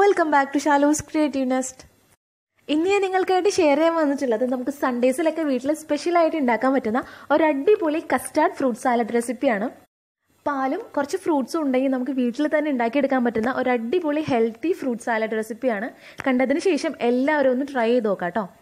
welcome back to Shalu's creative nest ഇന്ന് ഞാൻ നിങ്ങൾക്കായിട്ട് share ചെയ്യാൻ വന്നിട്ടുള്ളത് നമുക്ക് സൺഡേസിലൊക്കെ വീട്ടിൽ സ്പെഷ്യലായിട്ട് ഉണ്ടാക്കാൻ പറ്റുന്ന ഒരു അടിപൊളി കസ്റ്റാർഡ് ഫ്രൂട്ട് സാലഡ് റെസിപ്പിയാണ് പാലും കുറച്ച് ഫ്രൂട്ട്സും ഉണ്ടെങ്കിൽ നമുക്ക് വീട്ടിൽ തന്നെ ഉണ്ടാക്കിയെടുക്കാൻ പറ്റുന്ന ഒരു അടിപൊളി ഹെൽത്തി ഫ്രൂട്ട് സാലഡ് റെസിപ്പിയാണ് കണ്ടതിന് ശേഷം എല്ലാവരും ഒന്ന് ട്രൈ ചെയ്ത് നോക്കാം കേട്ടോ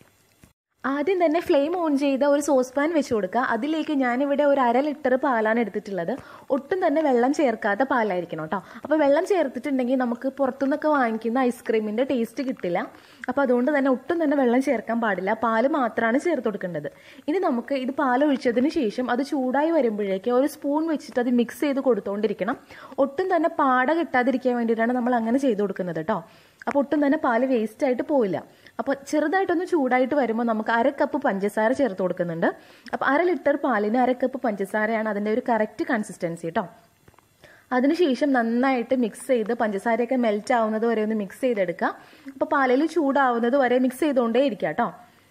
ആദ്യം തന്നെ ഫ്ലെയിം ഓൺ ചെയ്ത ഒരു സോസ് പാൻ വെച്ച് കൊടുക്കുക അതിലേക്ക് ഞാനിവിടെ ഒരു അര ലിറ്റർ പാലാണ് എടുത്തിട്ടുള്ളത് ഒട്ടും തന്നെ വെള്ളം ചേർക്കാത്ത പാലായിരിക്കണം കേട്ടോ അപ്പോൾ വെള്ളം ചേർത്തിട്ടുണ്ടെങ്കിൽ നമുക്ക് പുറത്തുനിന്നൊക്കെ വാങ്ങിക്കുന്ന ഐസ്ക്രീമിൻ്റെ ടേസ്റ്റ് കിട്ടില്ല അപ്പോൾ അതുകൊണ്ട് തന്നെ ഒട്ടും തന്നെ വെള്ളം ചേർക്കാൻ പാടില്ല പാല് മാത്രമാണ് ചേർത്ത് കൊടുക്കേണ്ടത് ഇനി നമുക്ക് ഇത് പാൽ ഒഴിച്ചതിന് ശേഷം അത് ചൂടായി വരുമ്പോഴേക്ക് ഒരു സ്പൂൺ വെച്ചിട്ട് അത് മിക്സ് ചെയ്ത് കൊടുത്തുകൊണ്ടിരിക്കണം ഒട്ടും തന്നെ പാട കിട്ടാതിരിക്കാൻ വേണ്ടിയിട്ടാണ് നമ്മൾ അങ്ങനെ ചെയ്ത് കൊടുക്കുന്നത് കേട്ടോ അപ്പോൾ ഒട്ടും തന്നെ പാല് വേസ്റ്റ് ആയിട്ട് പോവില്ല അപ്പോൾ ചെറുതായിട്ടൊന്ന് ചൂടായിട്ട് വരുമ്പോൾ നമുക്ക് അര കപ്പ് പഞ്ചസാര ചേർത്ത് കൊടുക്കുന്നുണ്ട് അപ്പോൾ അര ലിറ്റർ പാലിന് അര കപ്പ് പഞ്ചസാരയാണ് അതിൻ്റെ ഒരു കറക്റ്റ് കൺസിസ്റ്റൻസി കേട്ടോ അതിനുശേഷം നന്നായിട്ട് മിക്സ് ചെയ്ത് പഞ്ചസാരയൊക്കെ മെൽറ്റ് ആവുന്നത് വരെ ഒന്ന് മിക്സ് ചെയ്തെടുക്കുക അപ്പോൾ പാലിൽ ചൂടാവുന്നത് വരെ മിക്സ് ചെയ്തുകൊണ്ടേ ഇരിക്കുക കേട്ടോ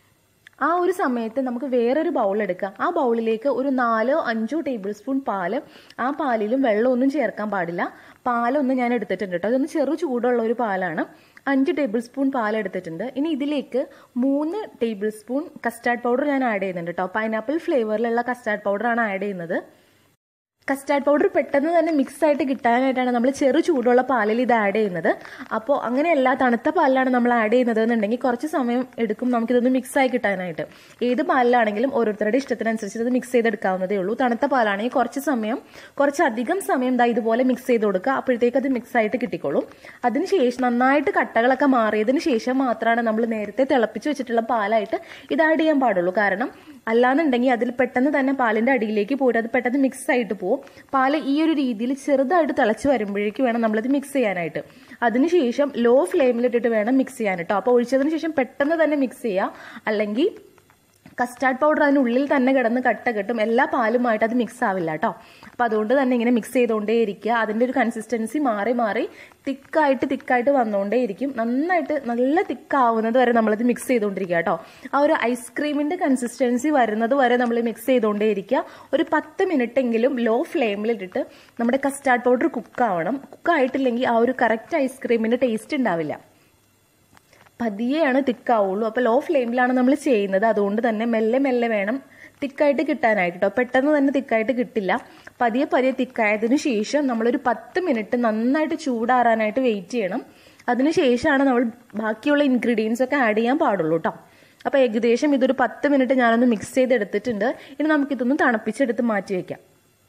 ആ ഒരു സമയത്ത് നമുക്ക് വേറൊരു ബൗൾ എടുക്കാം ആ ബൗളിലേക്ക് ഒരു നാലോ അഞ്ചോ ടേബിൾ സ്പൂൺ പാല് ആ പാലിലും വെള്ളമൊന്നും ചേർക്കാൻ പാടില്ല പാലൊന്നും ഞാൻ എടുത്തിട്ടുണ്ട് കേട്ടോ അതൊന്ന് ചെറു ചൂടുള്ള ഒരു പാലാണ് അഞ്ച് ടേബിൾ സ്പൂൺ പാൽ എടുത്തിട്ടുണ്ട് ഇനി ഇതിലേക്ക് മൂന്ന് ടേബിൾ സ്പൂൺ കസ്റ്റാർഡ് പൗഡർ ഞാൻ ആഡ് ചെയ്യുന്നുണ്ട് കേട്ടോ പൈനാപ്പിൾ ഫ്ലേവറിലുള്ള കസ്റ്റാർഡ് പൗഡറാണ് ആഡ് ചെയ്യുന്നത് കസ്റ്റാർഡ് പൗഡർ പെട്ടെന്ന് തന്നെ മിക്സ് ആയിട്ട് കിട്ടാനായിട്ടാണ് നമ്മൾ ചെറു ചൂടുള്ള പാലിൽ ഇത് ആഡ് ചെയ്യുന്നത് അപ്പോൾ അങ്ങനെയല്ല തണുത്ത പാലിലാണ് നമ്മൾ ആഡ് ചെയ്യുന്നത് എന്നുണ്ടെങ്കിൽ കുറച്ച് സമയം എടുക്കും നമുക്കിതൊന്ന് മിക്സ് ആയി കിട്ടാനായിട്ട് ഏത് പാലിലാണെങ്കിലും ഓരോരുത്തരുടെ ഇഷ്ടത്തിനനുസരിച്ച് ഇത് മിക്സ് ചെയ്തെടുക്കാവുന്നതേ ഉള്ളൂ തണുത്ത പാലാണെങ്കിൽ കുറച്ച് സമയം കുറച്ചധികം സമയം ദാ ഇതുപോലെ മിക്സ് ചെയ്ത് കൊടുക്കുക അപ്പോഴത്തേക്ക് അത് മിക്സ് ആയിട്ട് കിട്ടിക്കോളും അതിനുശേഷം നന്നായിട്ട് കട്ടകളൊക്കെ മാറിയതിന് ശേഷം മാത്രമാണ് നമ്മൾ നേരത്തെ തിളപ്പിച്ച് വെച്ചിട്ടുള്ള പാലായിട്ട് ഇത് ആഡ് ചെയ്യാൻ പാടുള്ളൂ കാരണം അല്ലാന്നുണ്ടെങ്കിൽ അതിൽ പെട്ടെന്ന് തന്നെ പാലിന്റെ അടിയിലേക്ക് പോയിട്ട് അത് പെട്ടെന്ന് മിക്സ് ആയിട്ട് പോകും പാല് ഈ ഒരു രീതിയിൽ ചെറുതായിട്ട് തിളച്ച് വരുമ്പോഴേക്ക് വേണം നമ്മളിത് മിക്സ് ചെയ്യാനായിട്ട് അതിനുശേഷം ലോ ഫ്ലെയിമിലിട്ടിട്ട് വേണം മിക്സ് ചെയ്യാൻ കേട്ടോ അപ്പോൾ ഒഴിച്ചതിന് ശേഷം പെട്ടെന്ന് തന്നെ മിക്സ് ചെയ്യുക അല്ലെങ്കിൽ കസ്റ്റാർഡ് പൗഡർ അതിനുള്ളിൽ തന്നെ കിടന്ന് കട്ട കെട്ടും എല്ലാ പാലുമായിട്ട് അത് മിക്സ് ആവില്ല കേട്ടോ അപ്പോൾ അതുകൊണ്ട് തന്നെ ഇങ്ങനെ മിക്സ് ചെയ്തുകൊണ്ടേ ഇരിക്കുക അതിൻ്റെ ഒരു കൺസിസ്റ്റൻസി മാറി മാറി തിക്കായിട്ട് തിക്കായിട്ട് വന്നുകൊണ്ടേ ഇരിക്കും നന്നായിട്ട് നല്ല തിക്കാവുന്നത് വരെ നമ്മളത് മിക്സ് ചെയ്തുകൊണ്ടിരിക്കുക കേട്ടോ ആ ഒരു ഐസ്ക്രീമിൻ്റെ കൺസിസ്റ്റൻസി വരുന്നത് വരെ നമ്മൾ മിക്സ് ചെയ്തുകൊണ്ടേ ഇരിക്കുക ഒരു പത്ത് മിനിറ്റ് എങ്കിലും ലോ ഫ്ലെയിമിലിട്ടിട്ട് നമ്മുടെ കസ്റ്റാർഡ് പൗഡർ കുക്കാവണം കുക്കായിട്ടില്ലെങ്കിൽ ആ ഒരു കറക്റ്റ് ഐസ്ക്രീമിൻ്റെ ടേസ്റ്റ് ഉണ്ടാവില്ല പതിയെയാണ് തിക്കാവുള്ളൂ അപ്പോൾ ലോ ഫ്ലെയിമിലാണ് നമ്മൾ ചെയ്യുന്നത് അതുകൊണ്ട് തന്നെ മെല്ലെ മെല്ലെ വേണം തിക്കായിട്ട് കിട്ടാനായിട്ട് കേട്ടോ പെട്ടെന്ന് തന്നെ തിക്കായിട്ട് കിട്ടില്ല പതിയെ പതിയെ തിക്കായതിനു ശേഷം നമ്മളൊരു പത്ത് മിനിറ്റ് നന്നായിട്ട് ചൂടാറാനായിട്ട് വെയിറ്റ് ചെയ്യണം അതിനുശേഷമാണ് നമ്മൾ ബാക്കിയുള്ള ഇൻഗ്രീഡിയൻസ് ഒക്കെ ആഡ് ചെയ്യാൻ പാടുള്ളൂ കേട്ടോ അപ്പോൾ ഏകദേശം ഇതൊരു പത്ത് മിനിറ്റ് ഞാനൊന്ന് മിക്സ് ചെയ്തെടുത്തിട്ടുണ്ട് ഇനി നമുക്കിതൊന്ന് തണുപ്പിച്ചെടുത്ത് മാറ്റി വയ്ക്കാം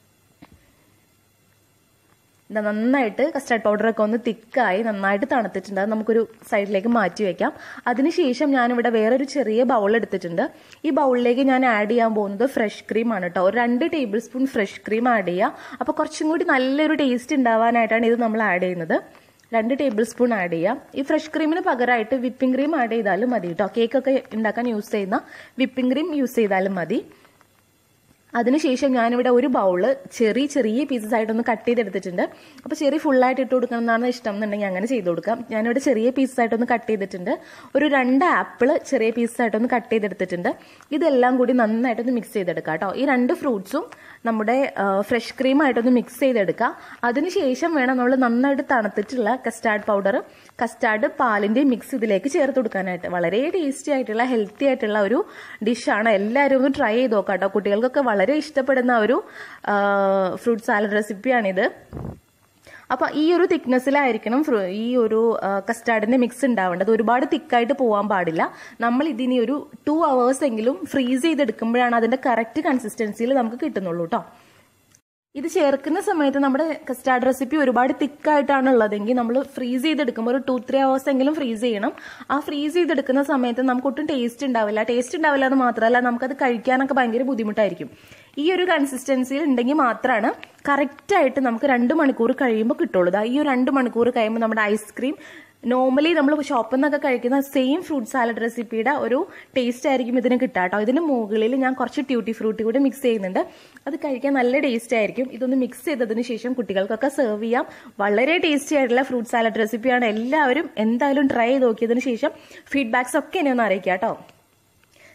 ഇതാ നന്നായിട്ട് കസ്റ്റാർഡ് പൗഡറൊക്കെ ഒന്ന് തിക്കായി നന്നായിട്ട് തണുത്തിട്ടുണ്ട് അത് നമുക്കൊരു സൈഡിലേക്ക് മാറ്റി വെക്കാം അതിനുശേഷം ഞാനിവിടെ വേറൊരു ചെറിയ ബൗൾ എടുത്തിട്ടുണ്ട് ഈ ബൗളിലേക്ക് ഞാൻ ആഡ് ചെയ്യാൻ പോകുന്നത് ഫ്രഷ് ക്രീം ആണ് കേട്ടോ ഒരു രണ്ട് tablespoon fresh cream add ചെയ്യുക അപ്പോൾ കുറച്ചും കൂടി നല്ലൊരു ടേസ്റ്റ് ഉണ്ടാവാനായിട്ടാണ് ഇത് നമ്മൾ ആഡ് ചെയ്യുന്നത് രണ്ട് ടേബിൾ സ്പൂൺ ആഡ് ചെയ്യാം ഈ ഫ്രഷ് ക്രീമിന് പകരമായിട്ട് വിപ്പിംഗ് ക്രീം ആഡ് ചെയ്താലും മതി കേട്ടോ കേക്കൊക്കെ ഉണ്ടാക്കാൻ യൂസ് ചെയ്യുന്ന വിപ്പിംഗ് ക്രീം യൂസ് ചെയ്താലും മതി അതിനുശേഷം ഞാനിവിടെ ഒരു ബൗള് ചെറിയ ചെറിയ പീസസ് ആയിട്ടൊന്ന് കട്ട് ചെയ്തെടുത്തിട്ടുണ്ട് അപ്പോൾ ചെറിയ ഫുള്ളായിട്ട് ഇട്ട് കൊടുക്കണം എന്നാണ് ഇഷ്ടം എന്നുണ്ടെങ്കിൽ അങ്ങനെ ചെയ്ത് കൊടുക്കാം ഞാനിവിടെ ചെറിയ പീസസ് ആയിട്ടൊന്ന് കട്ട് ചെയ്തിട്ടുണ്ട് ഒരു രണ്ട് ആപ്പിൾ ചെറിയ പീസസ് ആയിട്ടൊന്ന് കട്ട് ചെയ്തെടുത്തിട്ടുണ്ട് ഇതെല്ലാം കൂടി നന്നായിട്ടൊന്ന് മിക്സ് ചെയ്തെടുക്കാം കേട്ടോ ഈ രണ്ട് ഫ്രൂട്ട്സും നമ്മുടെ ഫ്രഷ് ക്രീമായിട്ടൊന്ന് മിക്സ് ചെയ്തെടുക്കുക അതിനുശേഷം വേണം നമ്മൾ നന്നായിട്ട് തണുത്തിട്ടുള്ള കസ്റ്റാർഡ് പൗഡർ കസ്റ്റാർഡ് പാലിൻ്റെ മിക്സ് ഇതിലേക്ക് ചേർത്ത് കൊടുക്കാനായിട്ട് വളരെ ടേസ്റ്റി ആയിട്ടുള്ള ഹെൽത്തി ആയിട്ടുള്ള ഒരു ഡിഷാണ് എല്ലാവരും ഒന്ന് ട്രൈ ചെയ്ത് നോക്കാം കേട്ടോ കുട്ടികൾക്കൊക്കെ വളരെ ഇഷ്ടപ്പെടുന്ന ഒരു ഫ്രൂട്ട് സാലഡ് റെസിപ്പിയാണിത് അപ്പോൾ ഈ ഒരു തിക്നെസ്സിലായിരിക്കണം ഈ ഒരു കസ്റ്റാർഡിന്റെ മിക്സ് ഉണ്ടാവേണ്ടത് ഒരുപാട് തിക്കായിട്ട് പോകാൻ പാടില്ല നമ്മൾ ഇതിനി ഒരു ടു അവേഴ്സ് എങ്കിലും ഫ്രീസ് ചെയ്തെടുക്കുമ്പോഴാണ് അതിന്റെ കറക്റ്റ് കൺസിസ്റ്റൻസിയിൽ നമുക്ക് കിട്ടുന്നുള്ളൂ കേട്ടോ ഇത് ചേർക്കുന്ന സമയത്ത് നമ്മുടെ കസ്റ്റാർഡ് റെസിപ്പി ഒരുപാട് തിക്കായിട്ടാണ് ഉള്ളതെങ്കിൽ നമ്മൾ ഫ്രീസ് ചെയ്തെടുക്കുമ്പോൾ ഒരു ടു ത്രീ അവേഴ്സ് എങ്കിലും ഫ്രീസ് ചെയ്യണം ആ ഫ്രീസ് ചെയ്തെടുക്കുന്ന സമയത്ത് നമുക്ക് ഒട്ടും ടേസ്റ്റ് ഉണ്ടാവില്ല ടേസ്റ്റ് ഉണ്ടാവില്ല എന്ന് മാത്രമല്ല നമുക്കത് കഴിക്കാനൊക്കെ ഭയങ്കര ബുദ്ധിമുട്ടായിരിക്കും ഈ ഒരു കൺസിസ്റ്റൻസിയിൽ ഉണ്ടെങ്കിൽ മാത്രമാണ് കറക്റ്റായിട്ട് നമുക്ക് രണ്ട് മണിക്കൂർ കഴിയുമ്പോൾ കിട്ടുള്ളൂ ഈ ഒരു രണ്ട് മണിക്കൂർ കഴിയുമ്പോൾ നമ്മുടെ ഐസ്ക്രീം നോർമലി നമ്മൾ ഷോപ്പിൽ നിന്നൊക്കെ കഴിക്കുന്ന സെയിം ഫ്രൂട്ട് സാലഡ് റെസിപ്പിയുടെ ഒരു ടേസ്റ്റ് ആയിരിക്കും ഇതിന് കിട്ടുക കേട്ടോ ഇതിന് മുകളിൽ ഞാൻ കുറച്ച് ട്യൂട്ടി ഫ്രൂട്ടി കൂടി മിക്സ് ചെയ്യുന്നുണ്ട് അത് കഴിക്കാൻ നല്ല ടേസ്റ്റ് ആയിരിക്കും ഇതൊന്ന് മിക്സ് ചെയ്തതിന് ശേഷം കുട്ടികൾക്കൊക്കെ സെർവ് ചെയ്യാം വളരെ ടേസ്റ്റി ആയിട്ടുള്ള ഫ്രൂട്ട് സാലഡ് റെസിപ്പിയാണ് എല്ലാവരും എന്തായാലും ട്രൈ ചെയ്ത് നോക്കിയതിന് ശേഷം ഫീഡ്ബാക്സ് ഒക്കെ എന്നെ ഒന്ന് അറിയിക്കാം കേട്ടോ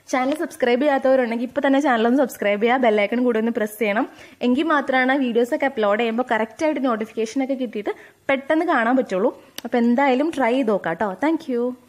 ചാനൽ സബ്സ്ക്രൈബ് ചെയ്യാത്തവരുണ്ടെങ്കിൽ ഇപ്പോൾ തന്നെ ചാനലൊന്ന് സബ്സ്ക്രൈബ് ചെയ്യുക ബെല്ലൈക്കൺ കൂടി ഒന്ന് പ്രസ് ചെയ്യണം എങ്കിൽ മാത്രമാണ് വീഡിയോസൊക്കെ അപ്ലോഡ് ചെയ്യുമ്പോൾ കറക്റ്റായിട്ട് നോട്ടിഫിക്കേഷനൊക്കെ കിട്ടിയിട്ട് പെട്ടെന്ന് കാണാൻ പറ്റുള്ളൂ അപ്പോൾ എന്തായാലും ട്രൈ ചെയ്ത് നോക്കാം കേട്ടോ താങ്ക്